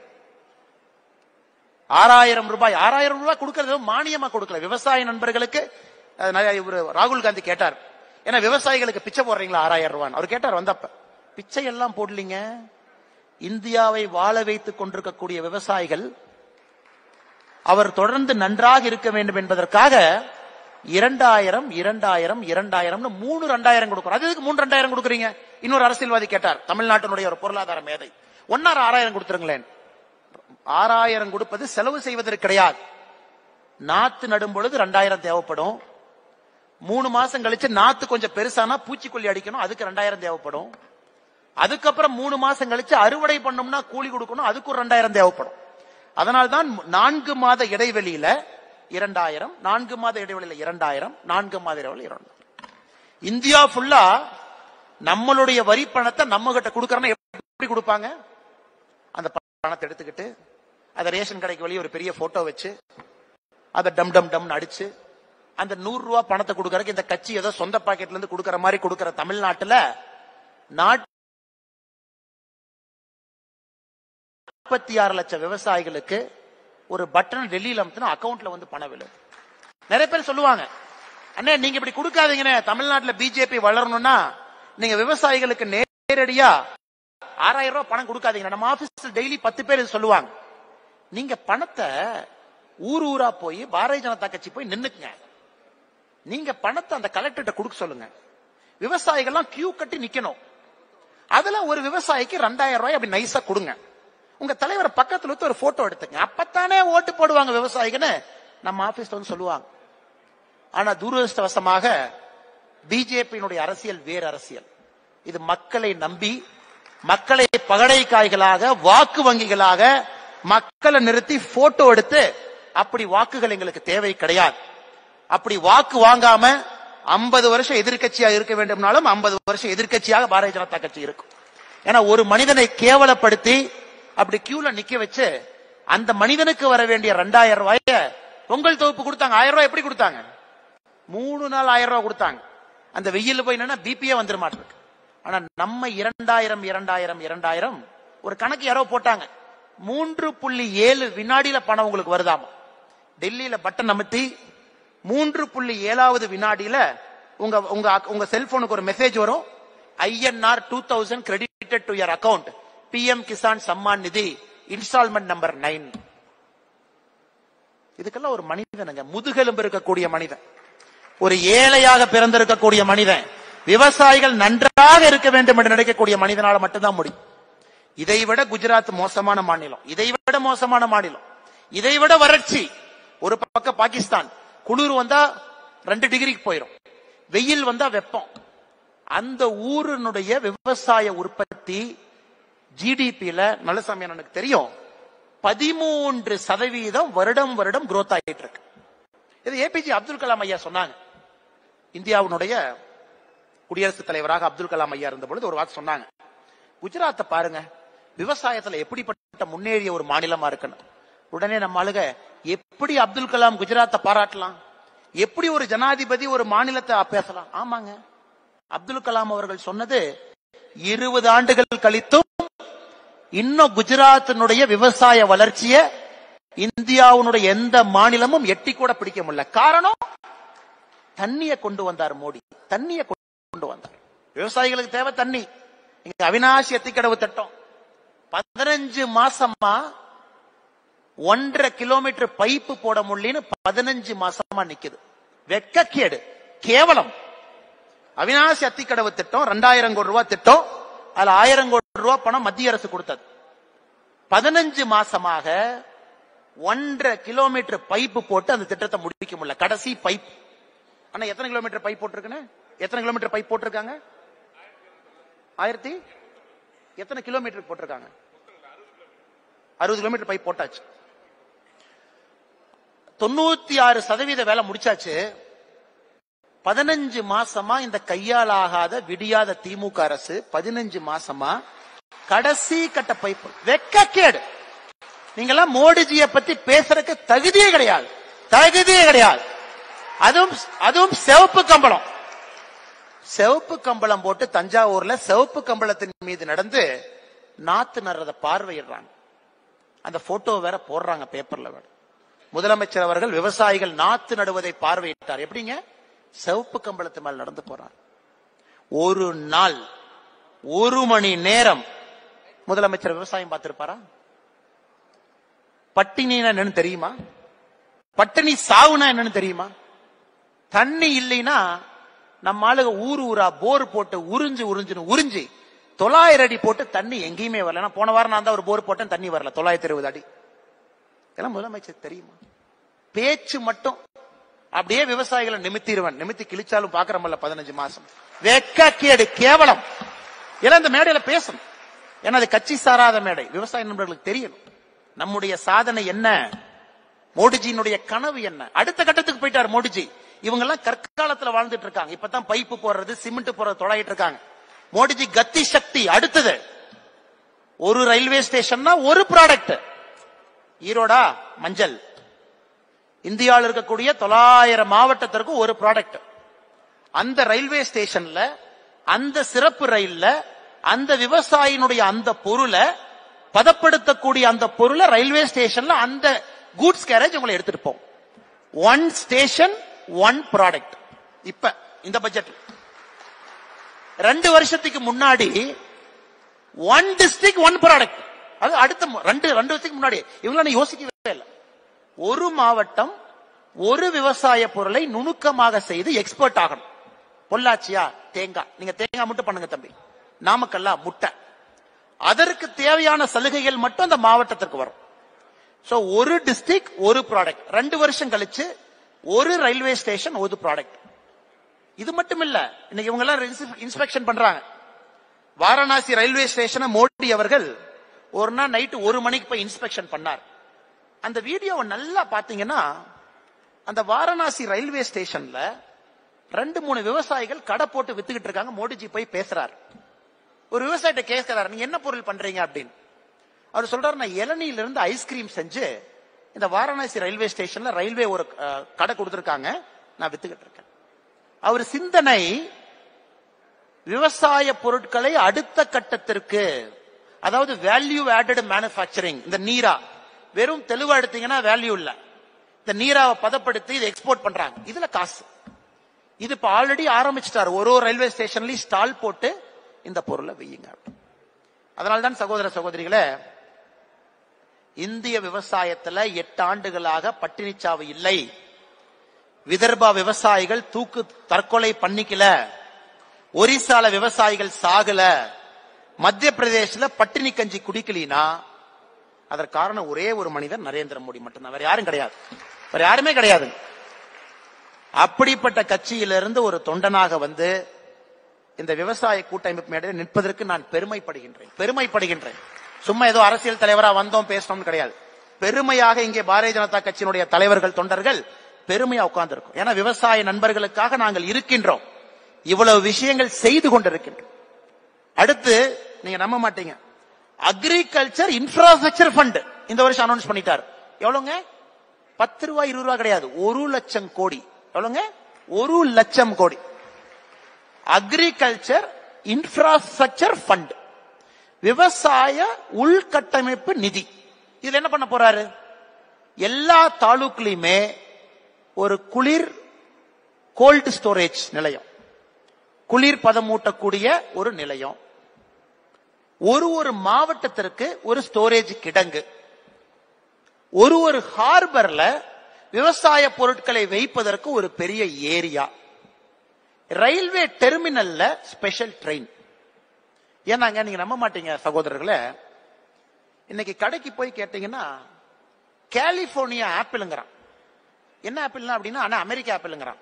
ஆறாயிரம் ரூபாய் ஆறாயிரம் ரூபாய் கொடுக்கறது மானியமா கொடுக்கல விவசாய நண்பர்களுக்கு அஹ், நிறைய இவரு ராகுல் காந்தி கேட்டார் ஏன்னா விவசாயிகளுக்கு பிச்சை போடுறீங்களா ஆறாயிரம் ரூபாய் அவர் கேட்டார் வந்தப்ப பிச்சை எல்லாம் போடலீங்க இந்தியாவை வாழ வைத்துக் கொண்டிருக்கக்கூடிய விவசாயிகள் அவர் தொடர்ந்து நன்றாக இருக்க வேண்டும் என்பதற்காக இரண்டாயிரம் இரண்டாயிரம் இரண்டாயிரம்னு மூணு ரெண்டாயிரம் கொடுக்குறோம் அது எதுக்கு மூணு ரெண்டாயிரம் கொடுக்குறீங்க இன்னொரு அரசியல்வாதி கேட்டார் தமிழ்நாட்டினுடைய ஒரு பொருளாதார மேதை ஒன்னாறு ஆறாயிரம் கொடுத்துருங்களேன் ஆறாயிரம் கொடுப்பது செலவு செய்வதற்கு கிடையாது நாத்து நடும் பொழுது ரெண்டாயிரம் தேவைப்படும் மூணு மாசம் கழிச்சு நாத்து கொஞ்சம் பெருசானா பூச்சிக்கொல்லி அடிக்கணும் அதுக்கு ரெண்டாயிரம் தேவைப்படும் அதுக்கப்புறம் மூணு மாசம் கழிச்சு அறுவடை பண்ணோம்னா கூலி கொடுக்கணும் அதுக்கு ஒரு ரெண்டாயிரம் தேவைப்படும் அதனால்தான் நான்கு மாத இடைவெளியில இரண்டாயிரம் நான்கு மாத இடைவெளியில இரண்டாயிரம் நான்கு மாத இடைவெளி இரண்டாயிரம் இந்தியா ஃபுல்லா நம்மளுடைய வரி பணத்தை நம்ம கிட்ட கொடுக்கறோம்னா எப்படி கொடுப்பாங்க அந்த பணத்தை எடுத்துக்கிட்டு அதை ரேஷன் கடைக்கு வெளியே ஒரு பெரிய போட்டோ வச்சு அதை டம் டம் டம்னு அடிச்சு அந்த நூறு ரூபாய் பணத்தை கொடுக்கறதுக்கு இந்த கட்சி ஏதோ சொந்த பாக்கெட்ல இருந்து கொடுக்கற மாதிரி கொடுக்கற தமிழ்நாட்டுல நாற்பத்தி ஆறு லட்சம் விவசாயிகளுக்கு ஒரு பட்டன் டெல்லியில அமுத்தினா அக்கவுண்ட்ல வந்து பணம் விழுது நிறைய பேர் சொல்லுவாங்க அண்ணே நீங்க இப்படி கொடுக்காதீங்கண்ணே தமிழ்நாட்டுல பிஜேபி வளரணும்னா நீங்க விவசாயிகளுக்கு நேரடியா ஆறாயிரம் ரூபாய் பணம் கொடுக்காதீங்க நம்ம ஆபீஸ்ல டெய்லி பத்து பேர் இது சொல்லுவாங்க நீங்க பணத்தை ஊர் ஊரா போய் பாரதிய ஜனதா கட்சி போய் நின்னுக்குங்க நீங்க பணத்தை அந்த கலெக்டர்கிட்ட கொடுக்க சொல்லுங்க விவசாயிகள்லாம் கியூ கட்டி நிக்கணும் அதுல ஒரு விவசாயிக்கு ரெண்டாயிரம் ரூபாய் அப்படி நைஸா கொடுங்க உங்க தலைவர் பக்கத்துல வச்சு ஒரு போட்டோ எடுத்துங்க அப்பத்தானே ஓட்டு போடுவாங்க விவசாயிகன்னு நம்ம ஆபீஸ்ல வந்து சொல்லுவாங்க ஆனா துரதிருஷ்டவசமாக பிஜேபியினுடைய அரசியல் வேறு அரசியல் இது மக்களை நம்பி மக்களை பகடை காய்களாக வாக்கு வங்கிகளாக மக்களை நிறுத்தி போட்டோ எடுத்து அப்படி வாக்குகள் எங்களுக்கு தேவை கிடையாது அப்படி வாக்கு வாங்காம ஐம்பது வருஷம் எதிர்க்கட்சியா இருக்க வேண்டும்னாலும் ஐம்பது வருஷம் எதிர்க்கட்சியாக பாரதிய ஜனதா கட்சி இருக்கும் ஏன்னா ஒரு மனிதனை கேவலப்படுத்தி அப்படி கியூல நிக்க வச்சு அந்த மனிதனுக்கு வர வேண்டிய ரெண்டாயிரம் ரூபாய பொங்கல் தொகுப்பு கொடுத்தாங்க ஆயிரம் ரூபாய் எப்படி கொடுத்தாங்க மூணு நாள் ஆயிரம் ரூபாய் கொடுத்தாங்க அந்த வெயில்ல போய் என்னன்னா பிபியே வந்துட மாட்டிருக்கு ஆனா நம்ம இரண்டாயிரம் இரண்டாயிரம் இரண்டாயிரம் ஒரு கணக்கு யாரோ போட்டாங்க மூன்று புள்ளி ஏழு வினாடியில பணம் உங்களுக்கு வருதாமா டெல்லியில பட்டன் அமுத்தி மூன்று புள்ளி ஏழாவது வினாடியில உங்க உங்க உங்க செல்போனுக்கு ஒரு மெசேஜ் வரும் INR two thousand credited to your account PM Kisan Samman Nidhi instalment number nine இதுக்கெல்லாம் ஒரு மனிதனுங்க முதுகெலும்பு இருக்கக்கூடிய மனிதன் ஒரு ஏழையாக பிறந்திருக்கக்கூடிய மனிதன் விவசாயிகள் நன்றாக இருக்க வேண்டும் என்று நினைக்கக்கூடிய மனிதனால மட்டும்தான் முடியும் இதை விட குஜராத் மோசமான மாநிலம் இதை விட மோசமான மாநிலம் இதை விட வறட்சி ஒரு பக்கம் பாகிஸ்தான் குளிர் வந்தா ரெண்டு டிகிரிக்கு போயிடும் வெயில் வந்தா வெப்பம் அந்த ஊரினுடைய விவசாய உற்பத்தி ஜிடிபியில நல்லசாமி எனக்கு தெரியும் பதிமூன்று சதவீதம் வருடம் வருடம் growth ஆகிட்டு இருக்கு இது ஏபிஜே அப்துல் கலாம் ஐயா சொன்னாங்க இந்தியாவினுடைய குடியரசுத் தலைவராக அப்துல் கலாம் ஐயா இருந்த பொழுது ஒரு வார்த்தை சொன்னாங்க குஜராத்தை பாருங்க விவசாயத்துல எப்படிப்பட்ட முன்னேறிய ஒரு மாநிலமா இருக்குன்னு உடனே நம்ம ஆளுக எப்படி அப்துல் கலாம் குஜராத்தை பாராட்டலாம் எப்படி ஒரு ஜனாதிபதி ஒரு மாநிலத்தை பேசலாம் ஆமாங்க அப்துல் கலாம் அவர்கள் சொன்னது இருபது ஆண்டுகள் கழித்தும் இன்னும் குஜராத்தினுடைய விவசாய வளர்ச்சிய இந்தியாவுடைய எந்த மாநிலமும் எட்டி கூட பிடிக்க முடியல காரணம் தண்ணிய கொண்டு வந்தார் மோடி தண்ணிய கொண்டு வந்தார் விவசாயிகளுக்கு தேவை தண்ணி இங்க அவினாசி எத்திக்கடவு திட்டம் பதினஞ்சு மாசமா ஒன்றரை கிலோமீட்டர் பைப்பு போட முடியலன்னு பதினஞ்சு மாசமா நிக்குது வெக்கக்கேடு கேவலம் அவினாசி அத்திக்கடவு திட்டம் ரெண்டாயிரம் கோடி ரூபாய் திட்டம் அதுல ஆயிரம் கோடி ரூபாய் பணம் மத்திய அரசு கொடுத்தது பதினஞ்சு மாசமாக ஒன்றரை கிலோமீட்டர் பைப்பு போட்டு அந்த திட்டத்தை முடிக்க முடியல கடைசி பைப் ஆனா எத்தனை கிலோமீட்டர் பைப் போட்டிருக்குன்னு எத்தனை கிலோமீட்டர் பைப் போட்டிருக்காங்க ஆயிரத்தி எத்தனை கிலோமீட்டர் போட்டிருக்காங்க அறுபது கிலோமீட்டர் பைப் போட்டாச்சு தொண்ணூத்தி ஆறு சதவீத வேலை முடிச்சாச்சு பதினஞ்சு மாசமா இந்த கையால் ஆகாத விடியாத திமுக அரசு பதினஞ்சு மாசமா கடைசி கட்ட பைப்பு வெக்கக்கேடு நீங்கெல்லாம் மோடிஜிய பத்தி பேசுறதுக்கு தகுதியே கிடையாது தகுதியே கிடையாது அதுவும் அதுவும் சிவப்பு கம்பளம் சிவப்பு கம்பளம் போட்டு தஞ்சாவூர்ல சிவப்பு கம்பளத்தின் மீது நடந்து நாத்து நடுறத பார்வையிடுறாங்க அந்த போட்டோ வேற போடுறாங்க பேப்பர்ல வேற முதலமைச்சர் அவர்கள் விவசாயிகள் நாத்து நடுவதை பார்வையிட்டார் எப்படிங்க சிவப்பு கம்பளத்து மேல் நடந்து போறார் ஒரு நாள் ஒரு மணி நேரம் முதலமைச்சர் விவசாயம் பார்த்திருப்பாரா பட்டினினா என்னன்னு தெரியுமா பட்டினி சாவுனா என்னன்னு தெரியுமா தண்ணி இல்லைன்னா நம்ம ஆளுங்க ஊர் ஊரா போர் போட்டு உறிஞ்சு உறிஞ்சுன்னு உறிஞ்சி தொள்ளாயிரம் அடி போட்டு தண்ணி எங்கேயுமே வரல நான் போன வாரம் நான் தான் ஒரு போர் போட்டேன் தண்ணி வரல தொள்ளாயிரத்தி இருபது அடி இதெல்லாம் முதலமைச்சர் தெரியுமா பேச்சு மட்டும் அப்படியே விவசாயிகளை நிமித்திடுவன் நிமித்தி கிழிச்சாலும் பாக்குறமல்ல பதினஞ்சு மாசம் வெக்கக்கேடு கேவலம் எல்லாம் இந்த மேடையில பேசணும் ஏன்னா அது கட்சி சாராத மேடை விவசாய நண்பர்களுக்கு தெரியணும் நம்முடைய சாதனை என்ன மோடிஜியினுடைய கனவு என்ன அடுத்த கட்டத்துக்கு போயிட்டார் மோடிஜி இவங்க எல்லாம் கற்காலத்துல வாழ்ந்துட்டு இருக்காங்க இப்பதான் பைப்பு போடுறது சிமெண்ட் போடுறது தொலையிட்டு இருக்காங்க மோடிஜி கத்தி சக்தி அடுத்தது ஒரு ரயில்வே ஸ்டேஷன்னா ஒரு ப்ராடக்ட் ஈரோடா மஞ்சள் இந்தியாவில் இருக்கக்கூடிய தொள்ளாயிரம் மாவட்டத்திற்கு ஒரு ப்ராடக்ட் அந்த ரயில்வே ஸ்டேஷன்ல அந்த சிறப்பு ரயில்ல அந்த விவசாயினுடைய அந்த பொருளை பதப்படுத்தக்கூடிய அந்த பொருளை ரயில்வே ஸ்டேஷன்ல அந்த கூட்ஸ் கேரேஜ் உங்களை எடுத்துட்டு போகும் ஒன் ஸ்டேஷன் ஒன் ப்ராடக்ட் இப்ப இந்த பட்ஜெட் ரெண்டு வருஷத்துக்கு முன்னாடி ஒன் டிஸ்ட்ரிக்ட் ஒன் ப்ராடக்ட் அது அடுத்த மு- ரெண்டு ரெண்டு வருஷத்துக்கு முன்னாடி இவங்க யோசிக்கவே இல்லை ஒரு மாவட்டம் ஒரு விவசாய பொருளை நுணுக்கமாக செய்து எக்ஸ்பர்ட் ஆகணும் பொள்ளாச்சியா தேங்காய் நீங்க தேங்காய் மட்டும் பண்ணுங்க தம்பி நாமக்கல்லா முட்டை அதற்கு தேவையான சலுகைகள் மட்டும் அந்த மாவட்டத்திற்கு வரும் சோ ஒரு டிஸ்ட்ரிக்ட் ஒரு ப்ராடக்ட் ரெண்டு வருஷம் கழிச்சு ஒரு ரயில்வே ஸ்டேஷன் ஒரு ப்ராடக்ட் இது மட்டும் இல்ல இன்னைக்கு இவங்க எல்லாம் இன்ஸ்பெக்ஷன் பண்றாங்க வாரணாசி ரயில்வே ஸ்டேஷனை மோடி அவர்கள் ஒரு நாள் நைட்டு ஒரு மணிக்கு போய் இன்ஸ்பெக்ஷன் பண்ணார் அந்த வீடியோவை நல்லா பாத்தீங்கன்னா அந்த வாரணாசி ரயில்வே ஸ்டேஷன்ல ரெண்டு மூணு விவசாயிகள் கடை போட்டு வித்துக்கிட்டு இருக்காங்க மோடிஜி போய் பேசுறாரு ஒரு விவசாயிட்ட கேட்கிறாரு நீங்க என்ன பொருள் பண்றீங்க அப்படின்னு அவர் சொல்றாரு நான் இளநீல இருந்து ஐஸ்கிரீம் செஞ்சு இந்த வாரணாசி ரயில்வே ஸ்டேஷன்ல ரயில்வே ஒரு அஹ், கடை கொடுத்திருக்காங்க நான் வித்துக்கிட்டு இருக்கேன் அவர் சிந்தனை விவசாய பொருட்களை அடுத்த கட்டத்திற்கு அதாவது வேல்யூ ஆடட் மேனுஃபேக்சரிங் இந்த நீரா வெறும் தெளிவா எடுத்தீங்கன்னா வேல்யூ இல்ல இந்த நீராவை பதப்படுத்தி இதை எக்ஸ்போர்ட் பண்றாங்க இதுல காசு இது இப்ப ஆல்ரெடி ஆரம்பிச்சிட்டாரு ஒரு ஒரு ரயில்வே ஸ்டேஷன்லயும் ஸ்டால் போட்டு இந்த பொருளை வையுங்க அதனால்தான் சகோதர சகோதரிகளே இந்திய விவசாயத்துல எட்டு ஆண்டுகளாக பட்டினிச்சாவு இல்லை விதர்பா விவசாயிகள் தூக்கு தற்கொலை பண்ணிக்கல ஒரிசால விவசாயிகள் சாகல மத்திய பிரதேசல பட்டினி கஞ்சி குடிக்கலினா அதற்கு காரணம் ஒரே ஒரு மனிதர் நரேந்திர மோடி மட்டும்தான் வேற யாரும் கிடையாது வேற யாருமே கிடையாது அப்படிப்பட்ட கட்சியிலிருந்து ஒரு தொண்டனாக வந்து இந்த விவசாய கூட்டமைப்பு மேடையில் நிற்பதற்கு நான் பெருமைப்படுகின்றேன் பெருமைப்படுகின்றேன் சும்மா ஏதோ அரசியல் தலைவரா வந்தோம் பேசணும்னு கிடையாது பெருமையாக இங்கே பாரதிய ஜனதா கட்சியினுடைய தலைவர்கள் தொண்டர்கள் பெருமையா உட்கார்ந்திருக்கும் ஏன்னா விவசாய நண்பர்களுக்காக நாங்கள் இருக்கின்றோம் இவ்வளவு விஷயங்கள் செய்து கொண்டிருக்கின்றோம் அடுத்து நீங்க நம்ப மாட்டீங்க அக்ரிகல்ச்சர் இன்ஃப்ராஸ்ட்ரக்சர் ஃபண்ட் இந்த வருஷம் அனௌன்ஸ் பண்ணிட்டார் எவ்வளவுங்க பத்து ரூபாய் இருபது ரூபாய் கிடையாது ஒரு லட்சம் கோடி எவ்வளவுங்க ஒரு லட்சம் கோடி அக்ரிகல்ச்சர் இன்ஃப்ராஸ்ட்ரக்சர் ஃபண்ட் விவசாய உள்கட்டமைப்பு நிதி இதுல என்ன பண்ண போறாரு எல்லா தாலுக்குலயுமே ஒரு குளிர் கோல்டு ஸ்டோரேஜ் நிலையம் குளிர் பதமூட்டக்கூடிய ஒரு நிலையம் ஒரு ஒரு மாவட்டத்திற்கு ஒரு ஸ்டோரேஜ் கிடங்கு ஒரு ஒரு ஹார்பர்ல விவசாய பொருட்களை வைப்பதற்கு ஒரு பெரிய ஏரியா ரயில்வே டெர்மினல்ல ஸ்பெஷல் ட்ரெயின் ஏன்னாங்க நீங்க நம்ப மாட்டீங்க சகோதரர்களே இன்னைக்கு கடைக்கு போய் கேட்டீங்கன்னா கலிபோர்னியா ஆப்பிள்ங்கிறான் என்ன ஆப்பிள்னா அப்படின்னா ஆனா அமெரிக்க ஆப்பிள்ங்கிறான்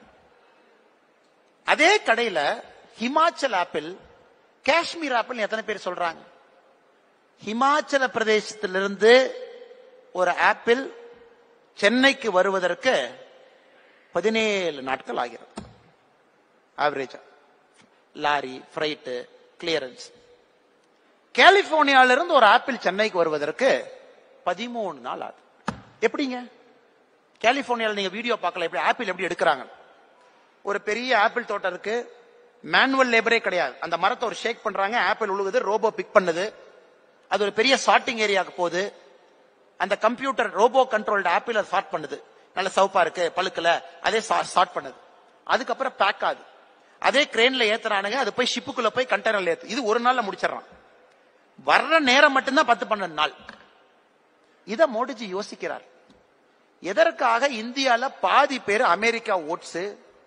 அதே கடையில ஹிமாச்சல் ஆப்பிள் காஷ்மீர் ஆப்பிள் எத்தனை பேர் சொல்றாங்க ஹிமாச்சல பிரதேசத்திலிருந்து ஒரு ஆப்பிள் சென்னைக்கு வருவதற்கு பதினேழு நாட்கள் ஆகிறது ஆவரேஜா லாரி ஃப்ரைட்டு கிளியரன்ஸ் கலிபோர்னியால இருந்து ஒரு ஆப்பிள் சென்னைக்கு வருவதற்கு பதிமூணு நாள் ஆகுது எப்படிங்க கலிபோர்னியால நீங்க வீடியோ பார்க்கல எப்படி ஆப்பிள் எப்படி எடுக்கிறாங்க ஒரு பெரிய ஆப்பிள் தோட்டம் இருக்கு மேனுவல் லேபரே கிடையாது அந்த மரத்தை ஒரு ஷேக் பண்றாங்க ஆப்பிள் உழுகுது ரோபோ பிக் பண்ணுது அது ஒரு பெரிய சார்ட்டிங் ஏரியாவுக்கு போகுது அந்த கம்ப்யூட்டர் ரோபோ கண்ட்ரோல்டு ஆப்பிள் அதை சார்ட் பண்ணுது நல்ல சவுப்பா இருக்கு பழுக்கல அதே சார்ட் பண்ணுது அதுக்கப்புறம் பேக் ஆகுது அதே கிரேன்ல ஏத்துறானுங்க அது போய் ஷிப்புக்குள்ள போய் கண்டெய்னர்ல ஏத்து இது ஒரு நாள்ல முடிச்சிடறான் வர்ற நேரம் மட்டும்தான் பத்து பன்னெண்டு நாள் இத மோடிஜி யோசிக்கிறார் எதற்காக இந்தியால பாதி பேர் அமெரிக்கா ஓட்ஸ்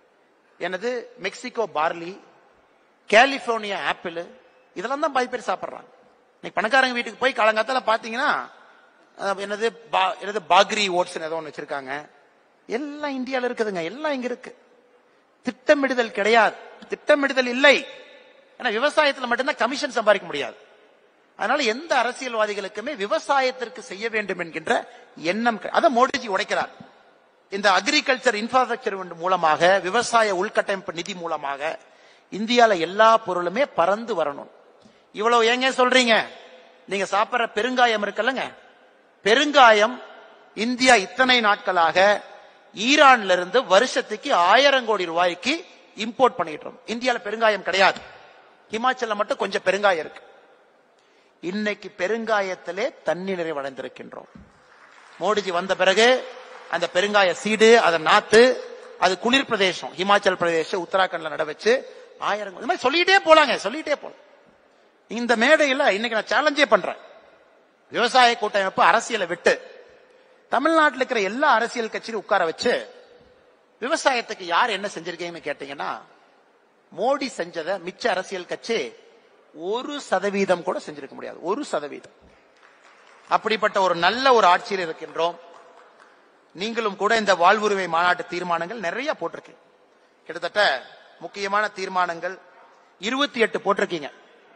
எனது மெக்சிகோ பார்லி கலிபோர்னியா ஆப்பிள் இதெல்லாம் தான் பாதி பேர் சாப்பிடுறாங்க இன்னைக்கு பணக்காரங்க வீட்டுக்கு போய் காலங்காத்தால பாத்தீங்கன்னா அஹ், என்னது பா- என்னது பாக்ரி ஓட்ஸ் ஏதோ ஒன்று வச்சிருக்காங்க எல்லாம் இந்தியால இருக்குதுங்க எல்லாம் இங்க இருக்கு திட்டமிடுதல் கிடையாது திட்டமிடுதல் இல்லை ஏன்னா விவசாயத்துல மட்டும்தான் கமிஷன் சம்பாதிக்க முடியாது அதனால எந்த அரசியல்வாதிகளுக்குமே விவசாயத்திற்கு செய்ய வேண்டும் என்கின்ற எண்ணம் கிடை- அதை மோடிஜி உடைக்கிறார் இந்த அக்ரிகல்ச்சர் இன்ஃப்ராஸ்ட்ரக்சர் மூலமாக விவசாய உள்கட்டமைப்பு நிதி மூலமாக இந்தியால எல்லா பொருளுமே பறந்து வரணும் இவ்வளவு ஏங்க சொல்றீங்க நீங்க சாப்பிடுற பெருங்காயம் இருக்குல்லங்க பெருங்காயம் இந்தியா இத்தனை நாட்களாக ஈரான்ல இருந்து வருஷத்துக்கு ஆயிரம் கோடி ரூபாய்க்கு இம்போர்ட் பண்ணிட்டு இருக்கோம் இந்தியால பெருங்காயம் கிடையாது ஹிமாச்சல்ல மட்டும் கொஞ்சம் பெருங்காயம் இருக்கு இன்னைக்கு பெருங்காயத்திலே தண்ணி நிறைவடைந்திருக்கின்றோம் மோடிஜி வந்த பிறகு அந்த பெருங்காய சீடு அதை நாத்து அது குளிர் பிரதேசம் ஹிமாச்சல் பிரதேசம் உத்தராகண்ட்ல நட வச்சு ஆயிரம் இந்த மாதிரி சொல்லிட்டே போலாங்க சொல்லிட்டே போலாம் இந்த மேடையில இன்னைக்கு நான் சேலஞ்சே பண்றேன் விவசாய கூட்டமைப்பு அரசியலை விட்டு தமிழ்நாட்டில் இருக்கிற எல்லா அரசியல் கட்சியும் உட்கார வச்சு விவசாயத்துக்கு யார் என்ன செஞ்சிருக்கீங்கன்னு கேட்டீங்கன்னா மோடி செஞ்சதை மிச்ச அரசியல் கட்சி ஒரு சதவீதம் கூட செஞ்சிருக்க முடியாது ஒரு சதவீதம் அப்படிப்பட்ட ஒரு நல்ல ஒரு ஆட்சியில் இருக்கின்றோம் நீங்களும் கூட இந்த வாழ்வுரிமை மாநாட்டு தீர்மானங்கள் நிறைய போட்டிருக்கீங்க கிட்டத்தட்ட முக்கியமான தீர்மானங்கள் இருபத்தி எட்டு போட்டிருக்கீங்க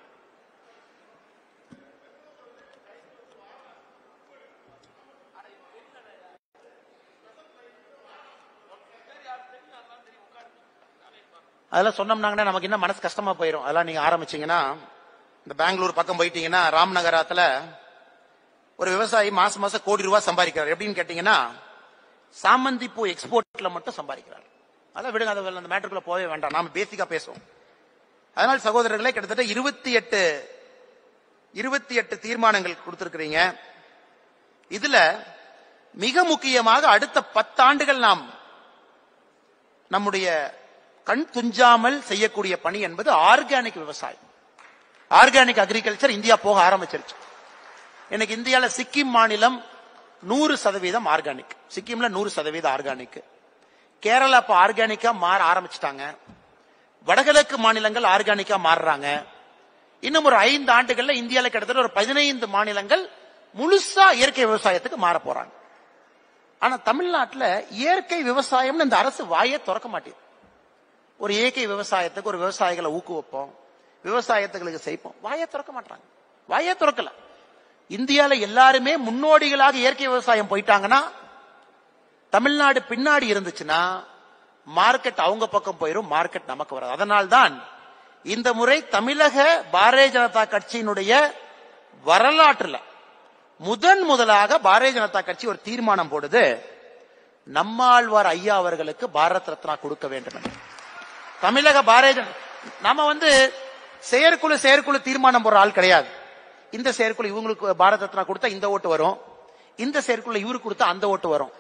அதெல்லாம் சொன்னோம்னாங்கன்னா நமக்கு என்ன மனசு கஷ்டமா போயிடும் அதெல்லாம் நீங்க ஆரம்பிச்சீங்கன்னா இந்த பெங்களூர் பக்கம் போயிட்டீங்கன்னா ராம்நகரத்துல ஒரு விவசாயி மாசம் மாசம் கோடி ரூபாய் சம்பாதிக்கிறார் எப்படின்னு கேட்டீங்கன்னா சாமந்தி பூ எக்ஸ்போர்ட்ல மட்டும் சம்பாதிக்கிறார் அதான் விடுங்க அது அந்த மேட்டருக்குள்ள போகவே வேண்டாம் நாம பேசிக்கா பேசுவோம் அதனால் சகோதரர்களே கிட்டத்தட்ட இருபத்தி எட்டு இருபத்தி எட்டு தீர்மானங்கள் கொடுத்திருக்கிறீங்க இதுல மிக முக்கியமாக அடுத்த பத்தாண்டுகள் நாம் நம்முடைய கண் துஞ்சாமல் செய்யக்கூடிய பணி என்பது ஆர்கானிக் விவசாயம் ஆர்கானிக் அக்ரிகல்ச்சர் இந்தியா போக ஆரம்பிச்சிருச்சு இன்னைக்கு இந்தியால சிக்கிம் மாநிலம் நூறு சதவீதம் ஆர்கானிக் சிக்கிம்ல நூறு சதவீதம் ஆர்கானிக் கேரளா இப்ப ஆர்கானிக்கா மாற ஆரம்பிச்சிட்டாங்க வடகிழக்கு மாநிலங்கள் ஆர்கானிக்கா மாறுறாங்க இன்னும் ஒரு ஐந்து ஆண்டுகள்ல இந்தியால கிட்டத்தட்ட ஒரு பதினைந்து மாநிலங்கள் முழுசா இயற்கை விவசாயத்துக்கு மாற போறாங்க ஆனா தமிழ்நாட்டுல இயற்கை விவசாயம்னு இந்த அரசு வாயே திறக்க மாட்டேங்குது ஒரு இயற்கை விவசாயத்துக்கு ஒரு விவசாயிகளை ஊக்குவிப்போம் விவசாயத்துகளுக்கு செய்ப்போம் வாயே திறக்க மாட்டாங்க வாயே திறக்கல இந்தியால எல்லாருமே முன்னோடிகளாக இயற்கை விவசாயம் போயிட்டாங்கன்னா தமிழ்நாடு பின்னாடி இருந்துச்சுன்னா மார்க்கெட் அவங்க பக்கம் போயிரும் மார்க்கெட் நமக்கு வராது அதனால்தான் இந்த முறை தமிழக பாரதிய ஜனதா கட்சியினுடைய வரலாற்றுல முதன் முதலாக பாரதிய ஜனதா கட்சி ஒரு தீர்மானம் போடுது நம்மாழ்வார் ஐயா அவர்களுக்கு பாரத் ரத்னா கொடுக்க வேண்டும் என்று தமிழக பாரதிய ஜன- நாம வந்து செயற்குழு செயற்குழு தீர்மானம் போடுற ஆள் கிடையாது இந்த செயற்குழு இவங்களுக்கு பாரத் ரத்னா கொடுத்தா இந்த ஓட்டு வரும் இந்த செயற்குழு இவருக்கு கொடுத்தா அந்த ஓட்டு வரும்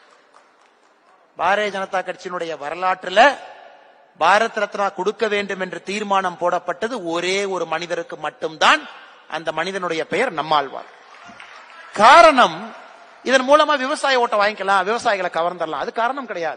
பாரதிய ஜனதா கட்சியினுடைய வரலாற்றுல பாரத் ரத்னா கொடுக்க வேண்டும் என்று தீர்மானம் போடப்பட்டது ஒரே ஒரு மனிதருக்கு மட்டும்தான் அந்த மனிதனுடைய பெயர் நம்மாழ்வார் காரணம் இதன் மூலமா விவசாய ஓட்டை வாங்கிக்கலாம் விவசாயிகளை கவர்ந்துடலாம் அது காரணம் கிடையாது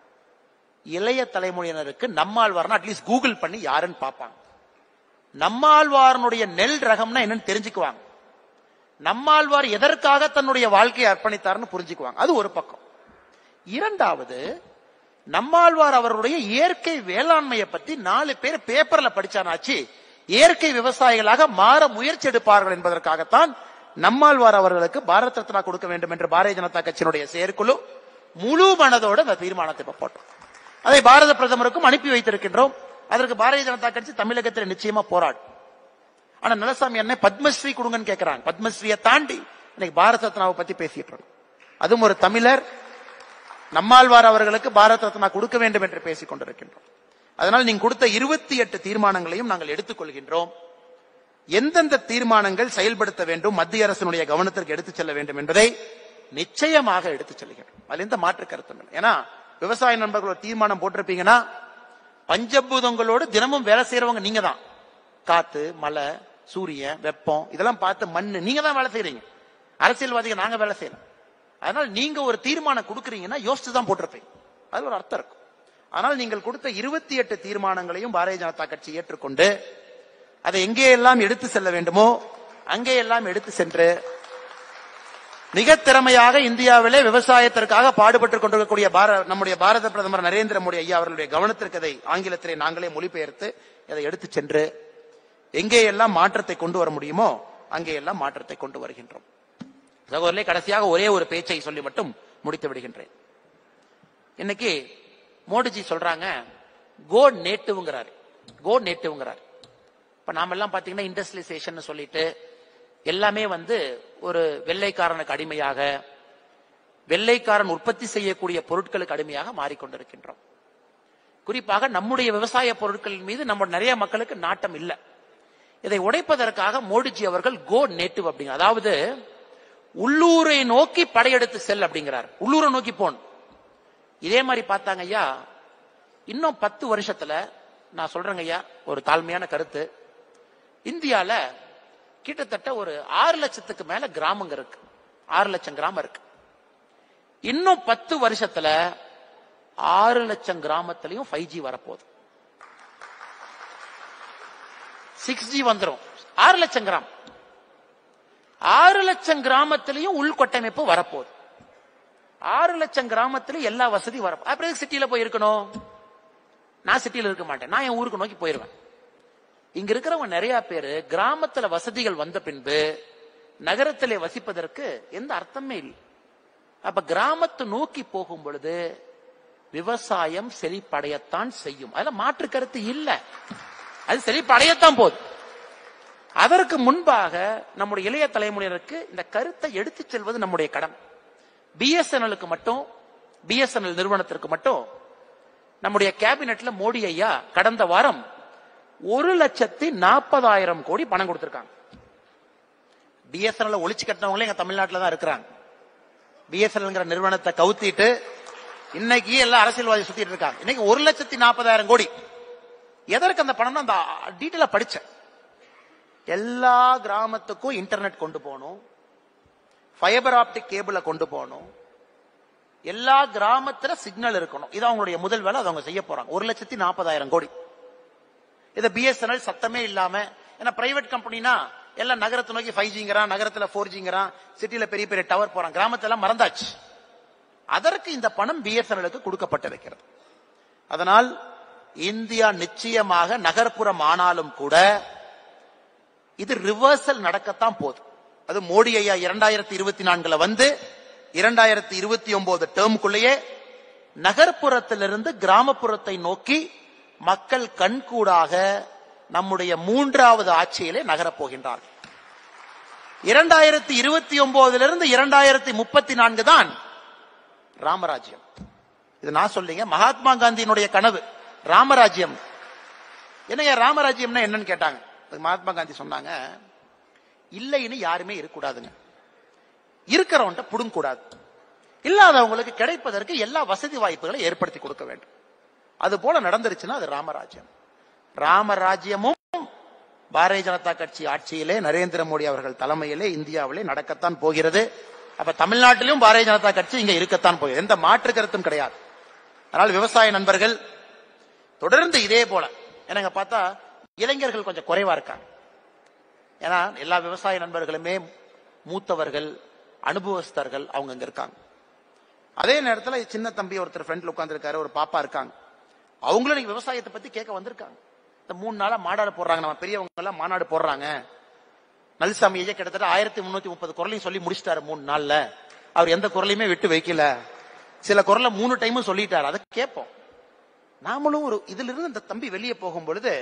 இளைய தலைமுறையினருக்கு நம்மாழ்வார்னா அட்லீஸ்ட் கூகுள் பண்ணி யாருன்னு பார்ப்பாங்க நம்மாழ்வாரனுடைய நெல் ரகம்னா என்னன்னு தெரிஞ்சுக்குவாங்க நம்மாழ்வார் எதற்காக தன்னுடைய வாழ்க்கையை அர்ப்பணித்தார்னு புரிஞ்சுக்குவாங்க அது ஒரு பக்கம் இரண்டாவது நம்மாழ்வார் அவருடைய இயற்கை வேளாண்மையை பத்தி நாலு பேர் பேப்பர்ல படிச்சானாச்சு இயற்கை விவசாயிகளாக மாற முயற்சி எடுப்பார்கள் என்பதற்காகத்தான் நம்மாழ்வார் அவர்களுக்கு பாரத் ரத்னா கொடுக்க வேண்டும் என்று பாரதிய ஜனதா கட்சியினுடைய செயற்குழு முழு மனதோடு அந்த தீர்மானத்தை இப்ப போட்டோம் அதை பாரத பிரதமருக்கும் அனுப்பி வைத்திருக்கின்றோம் அதற்கு பாரதிய ஜனதா கட்சி தமிழகத்தில் நிச்சயமா போராடும் ஆனா நலசாமி அண்ணன் பத்மஸ்ரீ கொடுங்கன்னு கேட்கிறாங்க பத்மஸ்ரீயை தாண்டி இன்னைக்கு பாரத ரத்னாவை பத்தி பேசிட்டு இருக்கோம் அதுவும் ஒரு தமிழர் நம்மாழ்வார் அவர்களுக்கு பாரத் ரத்னா கொடுக்க வேண்டும் என்று பேசிக் கொண்டிருக்கின்றோம் அதனால் நீங்க கொடுத்த இருபத்தி எட்டு தீர்மானங்களையும் நாங்கள் எடுத்துக்கொள்கின்றோம் எந்தெந்த தீர்மானங்கள் செயல்படுத்த வேண்டும் மத்திய அரசினுடைய கவனத்திற்கு எடுத்துச் செல்ல வேண்டும் என்பதை நிச்சயமாக எடுத்துச் செல்கிறோம் அதுல எந்த மாற்று கருத்தும் இல்லை ஏன்னா விவசாய நண்பர்கள் ஒரு தீர்மானம் போட்டிருப்பீங்கன்னா பஞ்சபூதங்களோடு தினமும் வேலை செய்யறவங்க நீங்க தான் காத்து மழை சூரியன் வெப்பம் இதெல்லாம் பார்த்து மண்ணு நீங்க தான் வேலை செய்யறீங்க அரசியல்வாதிகள் நாங்க வேலை செய்யலாம் அதனால் நீங்க ஒரு தீர்மானம் கொடுக்கறீங்கன்னா யோசிச்சு தான் போட்டிருப்பீங்க அது ஒரு அர்த்தம் இருக்கும் ஆனால் நீங்கள் கொடுத்த இருபத்தி எட்டு தீர்மானங்களையும் பாரதிய ஜனதா கட்சி ஏற்றுக்கொண்டு அதை எங்கே எல்லாம் எடுத்து செல்ல வேண்டுமோ அங்கே எல்லாம் எடுத்து சென்று மிக திறமையாக இந்தியாவிலே விவசாயத்திற்காக பாடுபட்டுக் கொண்டிருக்கக்கூடிய பார- நம்முடைய பாரத பிரதமர் நரேந்திர மோடி ஐயா அவர்களுடைய கவனத்திற்கு அதை ஆங்கிலத்திலே நாங்களே மொழிபெயர்த்து அதை எடுத்து சென்று எங்கே எல்லாம் மாற்றத்தை கொண்டு வர முடியுமோ அங்கே எல்லாம் மாற்றத்தை கொண்டு வருகின்றோம் சகோதரர்களே கடைசியாக ஒரே ஒரு பேச்சை சொல்லி மட்டும் முடித்து விடுகின்றேன் இன்னைக்கு மோடிஜி சொல்றாங்க கோ நேட்டிவ்ங்கிறாரு கோ நேட்டிவ்ங்கிறாரு இப்ப நாம எல்லாம் பாத்தீங்கன்னா இண்டஸ்ட்ரியலைசேஷன் சொல்லிட்டு எல்லாமே வந்து ஒரு வெள்ளைக்காரனுக்கு அடிமையாக வெள்ளைக்காரன் உற்பத்தி செய்யக்கூடிய பொருட்களுக்கு அடிமையாக மாறிக்கொண்டிருக்கின்றோம் குறிப்பாக நம்முடைய விவசாய பொருட்கள் மீது நம்ம நிறைய மக்களுக்கு நாட்டம் இல்லை இதை உடைப்பதற்காக மோடிஜி அவர்கள் கோ நேட்டிவ் அப்படிங்க அதாவது உள்ளூரை நோக்கி படையெடுத்து செல் அப்படிங்கிறார் உள்ளூரை நோக்கி போன் இதே மாதிரி பார்த்தாங்க ஐயா இன்னும் பத்து வருஷத்துல நான் சொல்றேங்க ஐயா ஒரு தாழ்மையான கருத்து இந்தியால கிட்டத்தட்ட ஒரு ஆறு லட்சத்துக்கு மேல கிராமங்க இருக்கு ஆறு லட்சம் கிராமம் இருக்கு இன்னும் பத்து வருஷத்துல ஆறு லட்சம் கிராமத்திலையும் ஃபைவ் ஜி வரப்போகுது சிக்ஸ் ஜி வந்துரும் ஆறு லட்சம் கிராமம் ஆறு லட்சம் கிராமத்திலையும் உள்கட்டமைப்பு வரப்போகுது ஆறு லட்சம் கிராமத்துல எல்லா வசதியும் வர அப்புறம் சிட்டியில போய் இருக்கணும் நான் சிட்டியில இருக்க மாட்டேன் நான் என் ஊருக்கு நோக்கி போயிருவேன் இங்க இருக்கிறவங்க நிறைய பேரு கிராமத்துல வசதிகள் வந்த பின்பு நகரத்திலே வசிப்பதற்கு எந்த அர்த்தமே இல்லை அப்ப கிராமத்தை நோக்கி போகும் பொழுது விவசாயம் செழிப்படையத்தான் செய்யும் அதுல மாற்று கருத்து இல்ல அது செழிப்படையத்தான் போகுது அதற்கு முன்பாக நம்முடைய இளைய தலைமுறையினருக்கு இந்த கருத்தை எடுத்துச் செல்வது நம்முடைய கடமை பிஎஸ்என்எலுக்கு மட்டும் பிஎஸ்என்எல் நிறுவனத்திற்கு மட்டும் நம்முடைய கேபினெட்ல மோடி ஐயா கடந்த வாரம் ஒரு லட்சத்தி நாற்பதாயிரம் கோடி பணம் கொடுத்திருக்காங்க பிஎஸ்என்எல் ஒழிச்சு கட்டினவங்களே எங்க தமிழ்நாட்டில் தான் இருக்கிறாங்க பிஎஸ்என்எல்ங்கிற நிறுவனத்தை கவுத்திட்டு இன்னைக்கு எல்லாம் அரசியல்வாதி சுத்திட்டு இருக்காங்க இன்னைக்கு ஒரு லட்சத்தி நாற்பதாயிரம் கோடி எதற்கு அந்த பணம் அந்த டீட்டெயிலா படிச்சேன் எல்லா கிராமத்துக்கும் இன்டர்நெட் கொண்டு போகணும் ஃபைபர் ஆப்டிக் கேபிளை கொண்டு போகணும் எல்லா கிராமத்துல சிக்னல் இருக்கணும் இது அவங்களுடைய முதல் வேலை அதை அவங்க செய்ய போறாங்க ஒரு லட்சத்தி நாற்பதாயிரம் கோடி இத பிஎஸ்என்எல் சத்தமே இல்லாம ஏன்னா பிரைவேட் கம்பெனினா எல்லாம் நகரத்தை நோக்கி ஃபைவ் ஜிங்கிறான் நகரத்துல ஃபோர் ஜிங்கிறான் சிட்டில பெரிய பெரிய டவர் போறான் கிராமத்தெல்லாம் மறந்தாச்சு அதற்கு இந்த பணம் பிஎஸ்என்எலுக்கு கொடுக்கப்பட்டிருக்கிறது அதனால் இந்தியா நிச்சயமாக நகர்ப்புறம் ஆனாலும் கூட இது ரிவர்சல் நடக்கத்தான் போகுது அது மோடி ஐயா இரண்டாயிரத்தி இருபத்தி நான்குல வந்து இரண்டாயிரத்தி இருபத்தி ஒன்பது டேர்முக்குள்ளேயே நகர்ப்புறத்திலிருந்து கிராமப்புறத்தை நோக்கி மக்கள் கண்கூடாக நம்முடைய மூன்றாவது ஆட்சியிலே நகரப் போகின்றார்கள் இரண்டாயிரத்தி இருபத்தி ஒன்பதிலிருந்து இரண்டாயிரத்தி முப்பத்தி நான்கு தான் ராமராஜ்யம் இது நான் சொல்லிங்க மகாத்மா காந்தியினுடைய கனவு ராமராஜ்யம் என்னங்க ராமராஜ்யம்னா என்னன்னு கேட்டாங்க அதுக்கு மகாத்மா காந்தி சொன்னாங்க இல்லைன்னு யாருமே இருக்கக்கூடாதுங்க இருக்கிறவன்ட்ட புடுங்க கூடாது இல்லாதவங்களுக்கு கிடைப்பதற்கு எல்லா வசதி வாய்ப்புகளை ஏற்படுத்தி கொடுக்க வேண்டும் அது போல நடந்துருச்சுன்னா அது ராமராஜ்யம் ராமராஜ்யமும் பாரதிய ஜனதா கட்சி ஆட்சியிலே நரேந்திர மோடி அவர்கள் தலைமையிலே இந்தியாவிலே நடக்கத்தான் போகிறது அப்ப தமிழ்நாட்டிலும் பாரதிய ஜனதா கட்சி இங்க இருக்கத்தான் போகிறது எந்த மாற்று கருத்தும் கிடையாது அதனால் விவசாய நண்பர்கள் தொடர்ந்து இதே போல எனக்கு பார்த்தா இளைஞர்கள் கொஞ்சம் குறைவா இருக்காங்க ஏன்னா எல்லா விவசாய நண்பர்களுமே மூத்தவர்கள் அனுபவஸ்தர்கள் அவங்க இங்க இருக்காங்க அதே நேரத்துல சின்ன தம்பி ஒருத்தர் ஃப்ரெண்ட்ல உட்கார்ந்திருக்காரு ஒரு பாப்பா இருக்காங்க அவங்களும் நீங்க விவசாயத்தை பத்தி கேட்க வந்திருக்காங்க இந்த மூணு நாளா மாநாடு போடுறாங்க நம்ம பெரியவங்க எல்லாம் மாநாடு போடுறாங்க நல்சாமி ஐயா கிட்டத்தட்ட ஆயிரத்தி முன்னூத்தி முப்பது குரலையும் சொல்லி முடிச்சிட்டாரு மூணு நாள்ல அவர் எந்த குரலையுமே விட்டு வைக்கல சில குரலை மூணு டைமும் சொல்லிட்டாரு அதை கேட்போம் நாமளும் ஒரு இதுல இருந்து இந்த தம்பி வெளியே போகும் பொழுது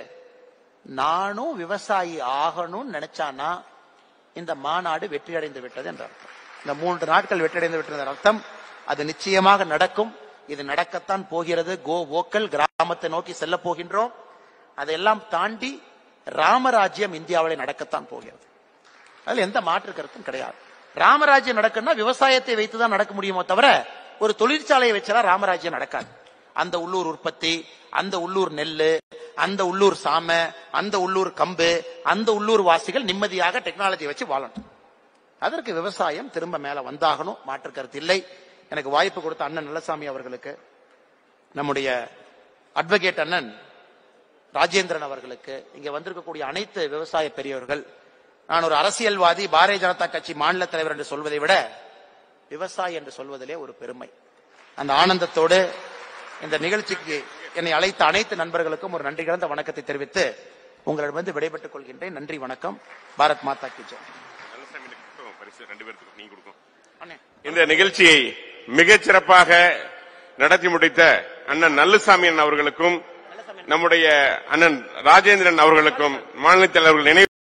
நானும் விவசாயி ஆகணும்னு நினைச்சானா இந்த மாநாடு வெற்றி அடைந்து விட்டது என்ற அர்த்தம் இந்த மூன்று நாட்கள் வெற்றி அடைந்து விட்டது என்ற அர்த்தம் அது நிச்சயமாக நடக்கும் இது நடக்கத்தான் போகிறது கோ ஓக்கல் கிராமத்தை நோக்கி செல்ல போகின்றோம் அதையெல்லாம் தாண்டி ராமராஜ்யம் இந்தியாவிலே நடக்கத்தான் போகிறது அதுல எந்த மாற்று கருத்தும் கிடையாது ராமராஜ்யம் நடக்குன்னா விவசாயத்தை வைத்துதான் நடக்க முடியுமோ தவிர ஒரு தொழிற்சாலையை வச்செல்லாம் ராமராஜ்யம் நடக்காது அந்த உள்ளூர் உற்பத்தி அந்த உள்ளூர் நெல்லு அந்த உள்ளூர் சாம அந்த உள்ளூர் கம்பு அந்த உள்ளூர் வாசிகள் நிம்மதியாக டெக்னாலஜி வச்சு வாழணும் அதற்கு விவசாயம் திரும்ப மேல வந்தாகணும் மாற்று கருத்து இல்லை எனக்கு வாய்ப்பு கொடுத்த அண்ணன் நல்லசாமி அவர்களுக்கு நம்முடைய அட்வொகேட் அண்ணன் ராஜேந்திரன் அவர்களுக்கு இங்க வந்திருக்கக்கூடிய அனைத்து விவசாய பெரியவர்கள் நான் ஒரு அரசியல்வாதி பாரதிய ஜனதா கட்சி மாநில தலைவர் என்று சொல்வதை விட விவசாயி என்று சொல்வதிலே ஒரு பெருமை அந்த ஆனந்தத்தோடு இந்த நிகழ்ச்சிக்கு என்னை அழைத்த அனைத்து நண்பர்களுக்கும் ஒரு நன்றி கலந்த வணக்கத்தை தெரிவித்து உங்களிடமிருந்து விடைபெற்றுக் கொள்கின்றேன் நன்றி வணக்கம் பாரத் மாதா கி ஜெய் நல்லசாமிக்கு கொடுக்கும் பரிசு ரெண்டு பேர்த்துக்கும் நீங்க கொடுக்கும் அண்ணே இந்த நிகழ்ச்சியை மிகச் சிறப்பாக நடத்தி முடித்த அண்ணன் நல்லுசாமி அண்ணன் அவர்களுக்கும் நம்முடைய அண்ணன் ராஜேந்திரன் அவர்களுக்கும் மாநில தலைவர்கள் நினைவு